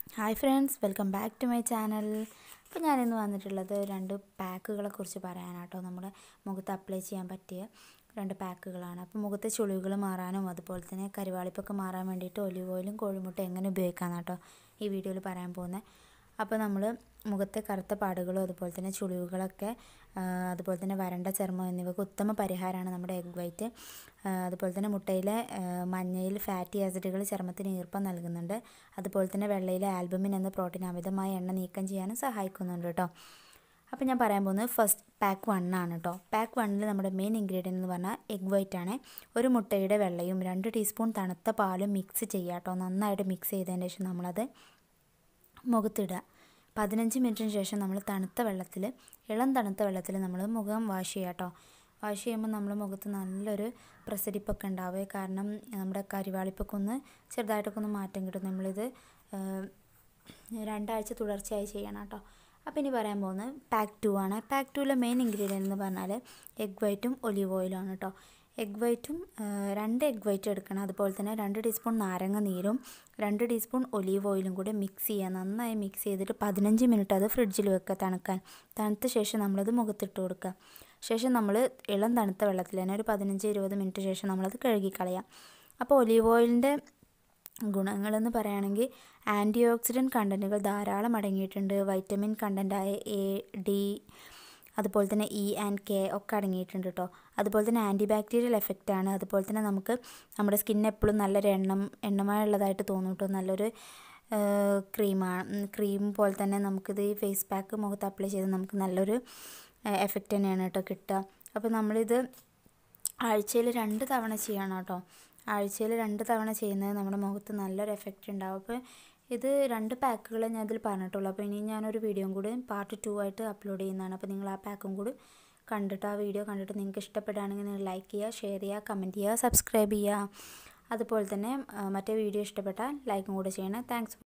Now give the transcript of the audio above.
hi friends welcome back to my channel അപ്പോൾ ഞാനിന്ന് വന്നിട്ടുള്ളത് രണ്ട് പാക്കുകളെ കുറിച്ച് പറയാനാട്ടോ നമ്മുടെ മുഖത്ത് അപ്ലൈ ചെയ്യാൻ പറ്റിയ രണ്ട് പാക്കുകളാണ് അപ്പോൾ മുഖത്തെ ചുളിവുകൾ മാറാനും അതുപോലെ തന്നെ കരിവാളിപ്പൊക്കെ മാറാൻ വേണ്ടിയിട്ട് ഒലിവ് ഓയിലും കോഴിമുട്ട എങ്ങനെ ഉപയോഗിക്കാമെന്നാട്ടോ ഈ വീഡിയോയിൽ പറയാൻ പോകുന്നത് അപ്പോൾ നമ്മൾ മുഖത്തെ കറുത്ത പാടുകളും അതുപോലെ തന്നെ ചുളിവുകളൊക്കെ അതുപോലെ തന്നെ വരണ്ട ചർമ്മം എന്നിവയ്ക്ക് ഉത്തമ പരിഹാരമാണ് നമ്മുടെ എഗ് വൈറ്റ് അതുപോലെ തന്നെ മുട്ടയിലെ മഞ്ഞയിൽ ഫാറ്റി ആസിഡുകൾ ചർമ്മത്തിന് ഈർപ്പം നൽകുന്നുണ്ട് അതുപോലെ തന്നെ വെള്ളയിലെ ആൽബമിൻ എന്ന പ്രോട്ടീൻ അമിതമായ എണ്ണ നീക്കം ചെയ്യാനും സഹായിക്കുന്നുണ്ട് കേട്ടോ അപ്പോൾ ഞാൻ പറയാൻ പോകുന്നത് ഫസ്റ്റ് പാക്ക് വൺ ആണ് കേട്ടോ പാക്ക് വണ്ണിൽ നമ്മുടെ മെയിൻ ഇൻഗ്രീഡിയൻ്റ് എന്ന് പറഞ്ഞാൽ എഗ് വൈറ്റ് ആണ് ഒരു മുട്ടയുടെ വെള്ളയും രണ്ട് ടീസ്പൂൺ തണുത്ത പാലും മിക്സ് ചെയ്യുക കേട്ടോ നന്നായിട്ട് മിക്സ് ചെയ്തതിന് ശേഷം നമ്മളത് മുഖത്തിടുക പതിനഞ്ച് മിനിറ്റിന് ശേഷം നമ്മൾ തണുത്ത വെള്ളത്തിൽ ഇളം തണുത്ത വെള്ളത്തിൽ നമ്മൾ മുഖം വാഷ് ചെയ്യുക കേട്ടോ വാഷ് ചെയ്യുമ്പോൾ നമ്മുടെ മുഖത്ത് നല്ലൊരു പ്രസരിപ്പൊക്കെ ഉണ്ടാവുക കാരണം നമ്മുടെ കരിവാളിപ്പൊക്കെ ഒന്ന് ചെറുതായിട്ടൊക്കെ ഒന്ന് മാറ്റം കിട്ടും നമ്മളിത് രണ്ടാഴ്ച തുടർച്ചയായി ചെയ്യണം കേട്ടോ അപ്പോൾ ഇനി പറയാൻ പോകുന്നത് പാക്ക് ടു ആണ് പാക്ക് ടുവിലെ മെയിൻ ഇൻഗ്രീഡിയൻ്റ് എന്ന് പറഞ്ഞാൽ എഗ് വൈറ്റും ഒലിവ് ഓയിലും ആണ് കേട്ടോ എഗ് വൈറ്റും രണ്ട് എഗ് വൈറ്റ് എടുക്കണം അതുപോലെ തന്നെ രണ്ട് ടീസ്പൂൺ നാരങ്ങ നീരും രണ്ട് ടീസ്പൂൺ ഒലീവ് ഓയിലും കൂടി മിക്സ് ചെയ്യുക നന്നായി മിക്സ് ചെയ്തിട്ട് പതിനഞ്ച് മിനിറ്റ് അത് ഫ്രിഡ്ജിൽ വെക്കുക തണുക്കാൻ തണുത്ത ശേഷം നമ്മളത് മുഖത്തിട്ട് കൊടുക്കുക ശേഷം നമ്മൾ ഇളം തണുത്ത വെള്ളത്തിൽ തന്നെ ഒരു പതിനഞ്ച് ഇരുപത് മിനിറ്റ് ശേഷം നമ്മളത് കഴുകിക്കളയാം അപ്പോൾ ഒലീവ് ഓയിലിൻ്റെ ഗുണങ്ങളെന്ന് പറയുകയാണെങ്കിൽ ആൻറ്റി ഓക്സിഡൻറ്റ് കണ്ടൻറ്റുകൾ ധാരാളം അടങ്ങിയിട്ടുണ്ട് വൈറ്റമിൻ കണ്ടൻറ്റായ എ ഡി അതുപോലെ തന്നെ ഇ ആൻഡ് കെ ഒക്കെ അടങ്ങിയിട്ടുണ്ട് കേട്ടോ അതുപോലെ തന്നെ ആൻറ്റി ബാക്ടീരിയൽ എഫക്റ്റ് ആണ് അതുപോലെ തന്നെ നമുക്ക് നമ്മുടെ സ്കിൻ എപ്പോഴും നല്ലൊരു എണ്ണം എണ്ണമയമുള്ളതായിട്ട് തോന്നും കേട്ടോ നല്ലൊരു ക്രീമാണ് ക്രീം പോലെ തന്നെ നമുക്കിത് ഈ ഫേസ് പാക്ക് മുഖത്ത് അപ്ലൈ ചെയ്ത് നമുക്ക് നല്ലൊരു എഫക്റ്റ് തന്നെയാണ് കേട്ടോ കിട്ടുക അപ്പോൾ നമ്മളിത് ആഴ്ചയിൽ രണ്ട് തവണ ചെയ്യണം കേട്ടോ ആഴ്ചയിൽ രണ്ട് തവണ ചെയ്യുന്നത് നമ്മുടെ മുഖത്ത് നല്ലൊരു എഫക്റ്റ് ഉണ്ടാവും അപ്പോൾ ഇത് രണ്ട് പാക്കുകൾ ഞാൻ ഇതിൽ പറഞ്ഞിട്ടുള്ളൂ അപ്പോൾ ഇനി ഞാനൊരു വീഡിയോയും കൂടി പാർട്ട് ടു ആയിട്ട് അപ്ലോഡ് ചെയ്യുന്നതാണ് അപ്പോൾ നിങ്ങൾ ആ പാക്കും കൂടി കണ്ടിട്ട് ആ വീഡിയോ കണ്ടിട്ട് നിങ്ങൾക്ക് ഇഷ്ടപ്പെടുകയാണെങ്കിൽ നിങ്ങൾ ലൈക്ക് ചെയ്യുക ഷെയർ ചെയ്യുക കമൻറ്റ് ചെയ്യുക സബ്സ്ക്രൈബ് ചെയ്യുക അതുപോലെ തന്നെ മറ്റേ വീഡിയോ ഇഷ്ടപ്പെട്ടാൽ ലൈക്കും കൂടെ ചെയ്യണേ താങ്ക്സ്